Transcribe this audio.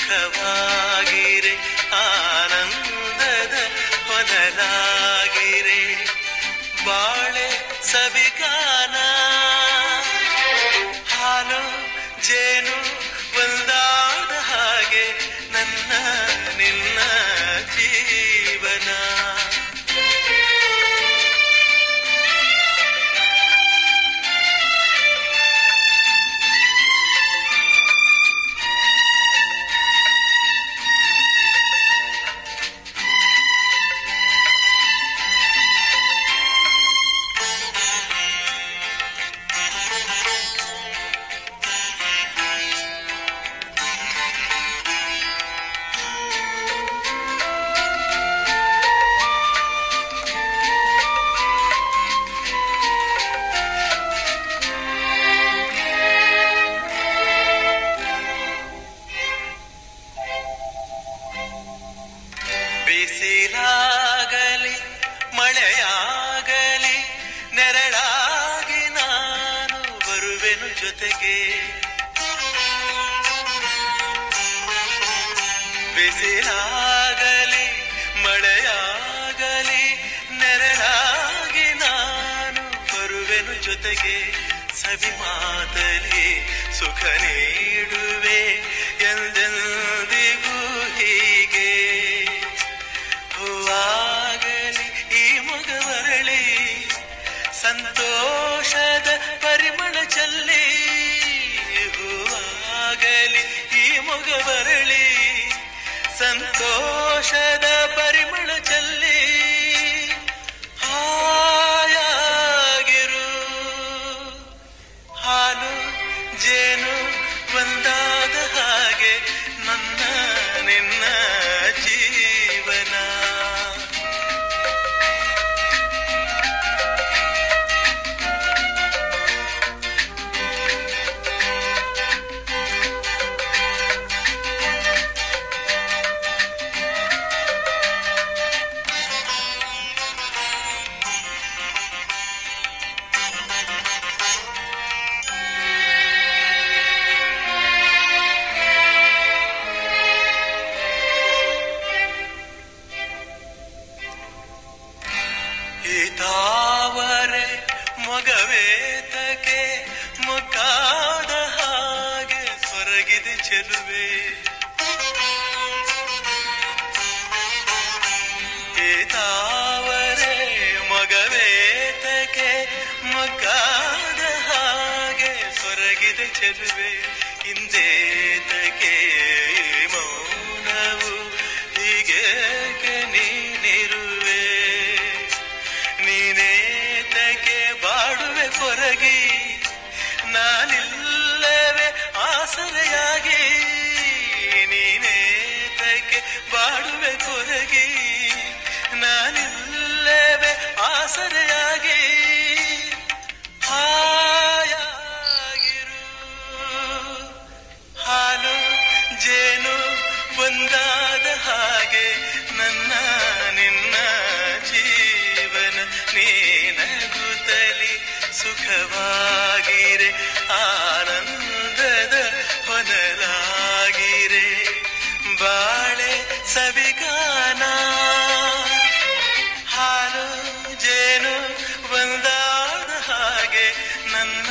ಸುಖವಾಗಿರೆ ಆನಂದದ ಹೊನಲಾಗಿರೆ ಬಾಳೆ ಸವಿಗಾನ ಹಾಲು ಜೇನು ಒಂದಾದ ಹಾಗೆ ನನ್ನ ನಿನ್ನ ಜೀವನ ಬಿಸಿಲಾಗಲಿ ಮಳೆಯಾಗಲಿ ನೆರಳಾಗಿ ನಾನು ಬರುವೆನು ಜೊತೆಗೆ ಬಿಸಿಲಾಗಲಿ ಮಳೆಯಾಗಲಿ ನೆರಳಾಗಿ ನಾನು ಬರುವೆನು ಜೊತೆಗೆ ಸವಿ ಮಾತಲಿ ಸುಖ ನೀಡುವೆ ಎಂದೆಂದಿಗೂ ಹೀಗೆ ಹೂವಾಗಲಿ ಈ ಮಗವರಳಿ ಸಂತೋಷದ ಪರಿಮಳ ಚಲ್ಲಿ ಹೂವಾಗಲಿ ಈ ಮಗವರಳಿ ಸಂತೋಷದ ಪರಿಮಳ ಚಲ್ಲಿ ಹಾಯಾಗಿರು ಹಾಲು ಜೇನು ಒಂದಾದ ಹಾಗೆ ನನ್ನ ನಿನ್ನ ಜೀವನ ಈ ತಾವರೆ ಮೊಗವೇತಕ್ಕೆ ಮೊಗ್ಗಾದ ಹಾಗೆ ಸೊರಗಿದೆ ಚೆಲುವೆ ಈ ತಾವರೆ ಮೊಗವೇತಕ್ಕೆ ಮೊಗ್ಗಾದ ಹಾಗೆ ಸೊರಗಿದೆ ಚೆಲುವೆ ಹಿಂದೇತಕ್ಕೆ ಈ ಮೌನವು ಹೀಗೇಕೆ ನೀನಿರುವೆ ನೀನೇತಕ್ಕೆ ಬಾಡುವೆ ಕೊರಗಿ ನಾನಿಲ್ಲವೇ ಆಸರೆಯಾಗಿ ನೀನೇತಕ್ಕೆ ಬಾಡುವೆ ಕೊರಗಿ ನಾನಿಲ್ಲವೇ ಆಸರೆಯಾಗಿ ಹಾಯಾಗಿರು ಹಾಲು ಜೇನು ಒಂದಾದ ಹಾಗೆ ನನ್ನ ನಿನ್ನ ಜೀವನ ನೀನಗುತ್ತಲಿ ಸುಖವಾಗಿರೆ ಆನಂದದ ಹೊನಲಾಗಿರೆ ಬಾಳೆ ಸವಿಗಾನ ಹಾಲು ಜೇನು ಒಂದಾದ ಹಾಗೆ ನನ್ನ